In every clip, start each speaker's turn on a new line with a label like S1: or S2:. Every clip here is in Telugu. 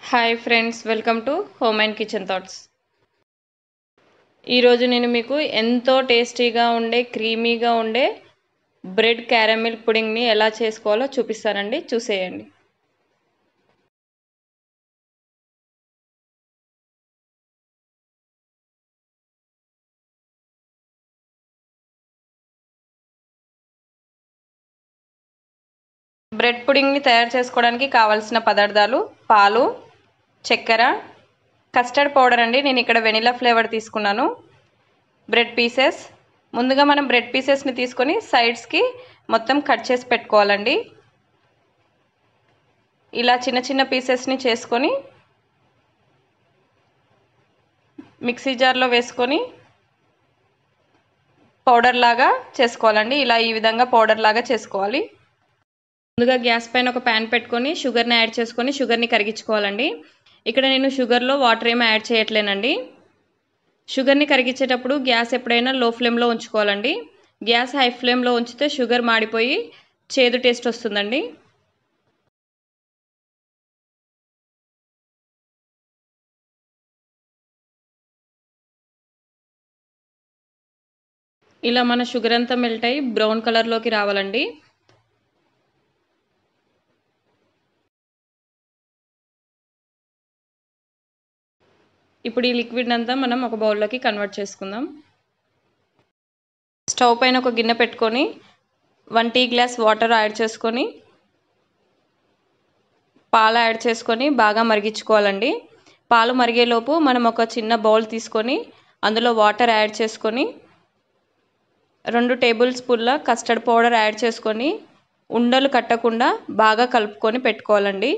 S1: hi friends welcome to home and kitchen thoughts ఈరోజు నేను మీకు ఎంతో టేస్టీగా ఉండే క్రీమీగా ఉండే బ్రెడ్ క్యారమిల్ పుడింగ్ని ఎలా చేసుకోవాలో చూపిస్తానండి చూసేయండి బ్రెడ్ పుడింగ్ని తయారు చేసుకోవడానికి కావాల్సిన పదార్థాలు పాలు చక్కెర కస్టర్డ్ పౌడర్ అండి నేను ఇక్కడ వెనిలా ఫ్లేవర్ తీసుకున్నాను బ్రెడ్ పీసెస్ ముందుగా మనం బ్రెడ్ పీసెస్ని తీసుకొని సైడ్స్కి మొత్తం కట్ చేసి పెట్టుకోవాలండి ఇలా చిన్న చిన్న పీసెస్ని చేసుకొని మిక్సీ జార్లో వేసుకొని పౌడర్ లాగా చేసుకోవాలండి ఇలా ఈ విధంగా పౌడర్ లాగా చేసుకోవాలి ముందుగా గ్యాస్ పైన ఒక ప్యాన్ పెట్టుకొని షుగర్ని యాడ్ చేసుకొని షుగర్ని కరిగించుకోవాలండి ఇక్కడ నేను షుగర్లో వాటర్ ఏమీ యాడ్ చేయట్లేనండి షుగర్ని కరిగించేటప్పుడు గ్యాస్ ఎప్పుడైనా లో ఫ్లేమ్లో ఉంచుకోవాలండి గ్యాస్ హై ఫ్లేమ్లో ఉంచితే షుగర్ మాడిపోయి చేదు టేస్ట్ వస్తుందండి ఇలా మన షుగర్ అంతా మెల్ట్ అయ్యి బ్రౌన్ కలర్లోకి రావాలండి ఇప్పుడు ఈ లిక్విడ్ అంతా మనం ఒక బౌల్లోకి కన్వర్ట్ చేసుకుందాం స్టవ్ పైన ఒక గిన్నె పెట్టుకొని one tea glass water add చేసుకొని పాలు యాడ్ చేసుకొని బాగా మరిగించుకోవాలండి పాలు మరిగేలోపు మనం ఒక చిన్న బౌల్ తీసుకొని అందులో వాటర్ యాడ్ చేసుకొని రెండు టేబుల్ స్పూన్ల కస్టర్డ్ పౌడర్ యాడ్ చేసుకొని ఉండలు కట్టకుండా బాగా కలుపుకొని పెట్టుకోవాలండి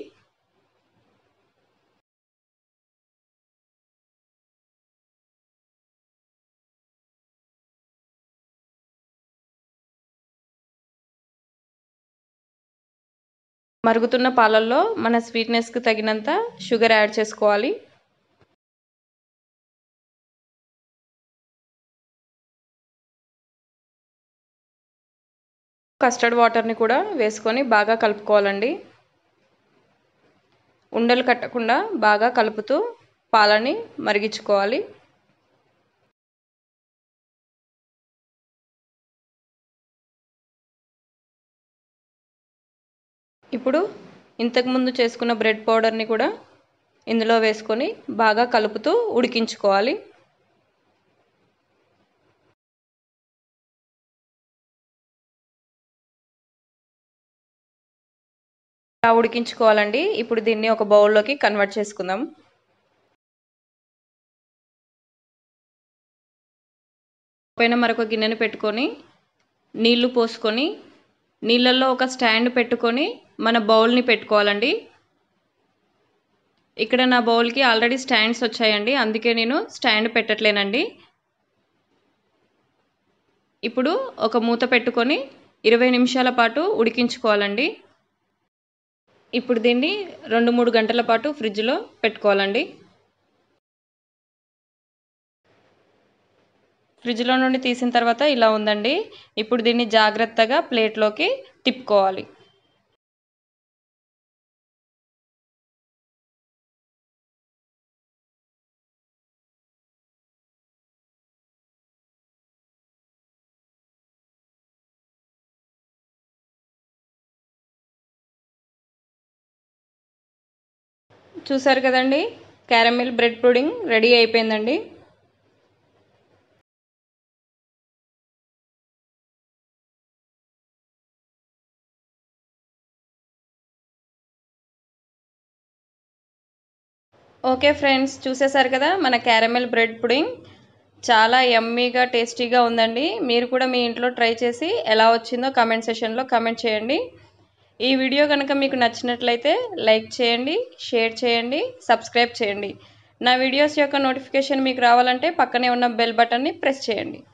S1: మరుగుతున్న పాలల్లో మన స్వీట్నెస్కి తగినంత షుగర్ యాడ్ చేసుకోవాలి కస్టర్డ్ వాటర్ని కూడా వేసుకొని బాగా కలుపుకోవాలండి ఉండలు కట్టకుండా బాగా కలుపుతూ పాలని మరిగించుకోవాలి ఇప్పుడు ఇంతకుముందు చేసుకున్న బ్రెడ్ పౌడర్ని కూడా ఇందులో వేసుకొని బాగా కలుపుతూ ఉడికించుకోవాలి ఉడికించుకోవాలండి ఇప్పుడు దీన్ని ఒక బౌల్లోకి కన్వర్ట్ చేసుకుందాం పైన మరొక గిన్నెను పెట్టుకొని నీళ్లు పోసుకొని నీళ్ళల్లో ఒక స్టాండ్ పెట్టుకొని మన బౌల్ని పెట్టుకోవాలండి ఇక్కడ నా బౌల్కి ఆల్రెడీ స్టాండ్స్ వచ్చాయండి అందుకే నేను స్టాండ్ పెట్టట్లేనండి ఇప్పుడు ఒక మూత పెట్టుకొని ఇరవై నిమిషాల పాటు ఉడికించుకోవాలండి ఇప్పుడు దీన్ని రెండు మూడు గంటల పాటు ఫ్రిడ్జ్లో పెట్టుకోవాలండి ఫ్రిడ్జ్లో నుండి తీసిన తర్వాత ఇలా ఉందండి ఇప్పుడు దీన్ని జాగ్రత్తగా ప్లేట్లోకి తిప్పుకోవాలి చూసారు కదండి క్యారమిల్ బ్రెడ్ పుడింగ్ రెడీ అయిపోయిందండి ఓకే ఫ్రెండ్స్ చూసేసారు కదా మన క్యారమెల్ బ్రెడ్ పుడింగ్ చాలా యమ్మీగా టేస్టీగా ఉందండి మీరు కూడా మీ ఇంట్లో ట్రై చేసి ఎలా వచ్చిందో కమెంట్ సెషన్లో కమెంట్ చేయండి ఈ వీడియో కనుక మీకు నచ్చినట్లయితే లైక్ చేయండి షేర్ చేయండి సబ్స్క్రైబ్ చేయండి నా వీడియోస్ యొక్క నోటిఫికేషన్ మీకు రావాలంటే పక్కనే ఉన్న బెల్ బటన్ని ప్రెస్ చేయండి